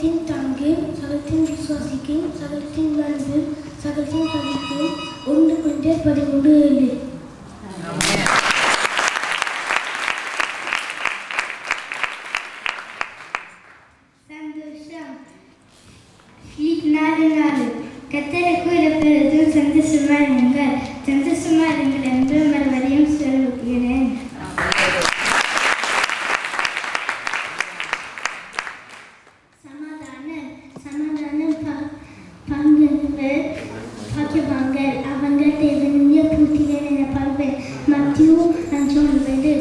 சகலத்தின் தாங்கேன் சகலத்தின் விசுவாசிக்கேன் சகலத்தின் வாழ்வேன் சகலத்தின் சதிக்கேன் ஒன்று கொண்டே பதிமூன்று ஏழு சந்தோஷம் ஸ்வீட் நாலு நாலு கத்தருக்கு இடப்பெறுவதும் சந்தோஷமா இருங்கள் சந்தோஷமா இருங்கள் என்று மறுபடியும் சொல்லுகிறேன் சமாதானம் சமாதானம் பா- பங்குகள் பாக்கியவான்கள் அவங்க தேவனுடைய பூர்த்திகள் என பார்ப்பேன் மத்தியு அஞ்சு ஒன்பது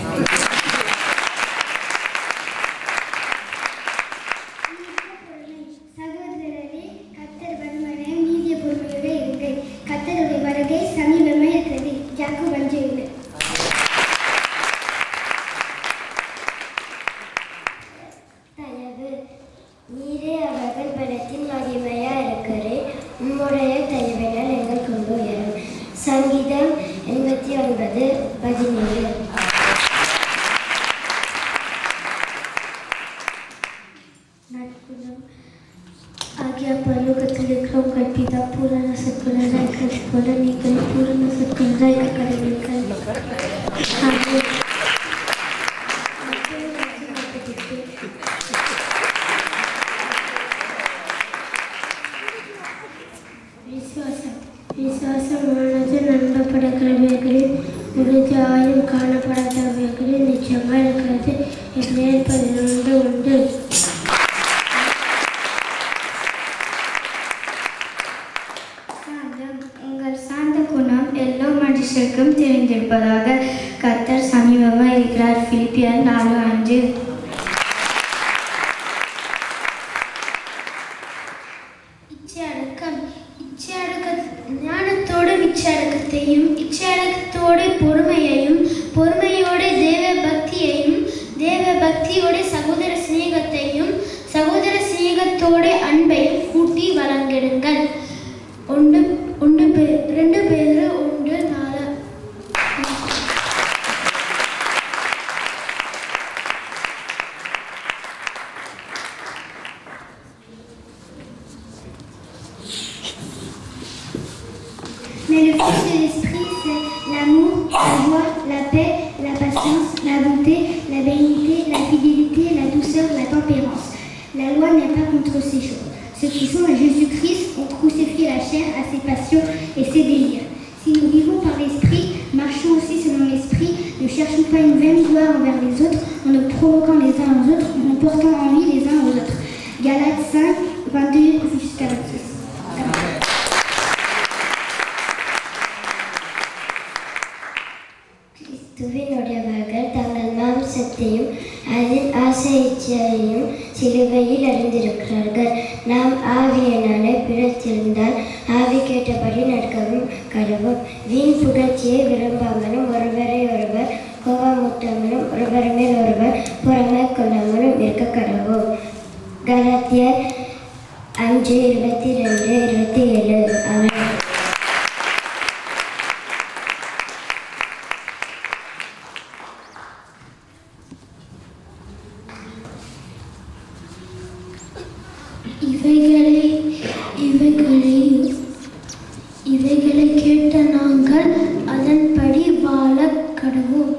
சகோதரரே கத்தர் வருமனையும் நீதிய பொறுமையோடு இருங்கள் கத்தருடைய வருகை சமீபமாக இருக்கிறது ஜாக்கு வஞ்சையுடு தயவு நீரே அவர்கள் பலத்தின் மகிமையா இருக்கிறே உம்முடைய தயவினால் எங்கள் கொண்டு உயரும் சங்கீதம் எண்பத்தி ஒன்பது பதினேழு நற்குணம் ஆகிய பரலோகத்தில் இருக்கிறோம் கற்பிதா பூரண சற்குணராய் கற்றுக்கொள்ள நீங்கள் பூரண சற்குணராய் கடவுள்கள் ஆமென். விசுவாசம் விசுவாசமானது நம்பப்பட கல்விகளில் உறுதியாயும் காணப்படாதவைகளில் நிச்சயமாக இருக்கிறது எப்ரேயர் பதினொன்று உண்டு சாந்தம் உங்கள் சாந்த குணம் எல்லா மனுஷருக்கும் தெரிந்திருப்பதாக கத்தர் சமீபமாக இருக்கிறார் பிலிப்பியர் நாலு அஞ்சு இச்சையடக்கம் இச்சையடக்க ஞானத்தோடு இச்சையடக்கத்தையும் இச்சையடக்கத்தோடு பொறுமையையும் பொறுமையோடு தேவ பக்தியையும் தேவ பக்தியோடு சகோதர சிநேகத்தையும் சகோதர சிநேகத்தோடு அன்பையும் கூட்டி வழங்கிடுங்கள் ஒன்று ஒன்று பேர் ரெண்டு பேர் ஒன்று நாலு Mais le fruit de l'esprit, c'est l'amour, la joie, la paix, la patience, la bonté, la bénignité, la fidélité, la douceur, la tempérance. La loi n'est pas contre ces choses. Ceux qui sont à Jésus-Christ ont crucifié la chair à ses passions et ses délires. Si nous vivons par l'esprit, marchons aussi selon l'esprit, ne cherchons pas une vaine gloire envers les autres, en ne provoquant les uns aux autres, en portant envie les uns aux autres. Galates 5, 22 jusqu'à 26. கிறிஸ்துவினுடையவர்கள் தங்கள் மாம்சத்தையும் அதில் ஆசை இச்சையையும் சிலுவையில் அறிந்திருக்கிறார்கள் நாம் ஆவியினாலே பிறத்திருந்தால் ஆவி கேட்டபடி நடக்கவும் கடவும் வீண் புகழ்ச்சியை விரும்பாமலும் ஒருவரை ஒருவர் கோபமூட்டாமலும் ஒருவர் மேல் ஒருவர் புறமை கொள்ளாமலும் இருக்க கடவும் கலாத்தியர் அஞ்சு இருபத்தி ரெண்டு இருபத்தி ஏழு அவன் இவைகளை இவைகளை இவைகளை கேட்ட நாங்கள் அதன்படி வாழ கடவோம்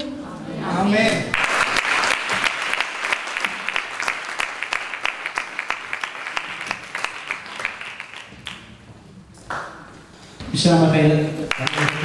Michelle Michael.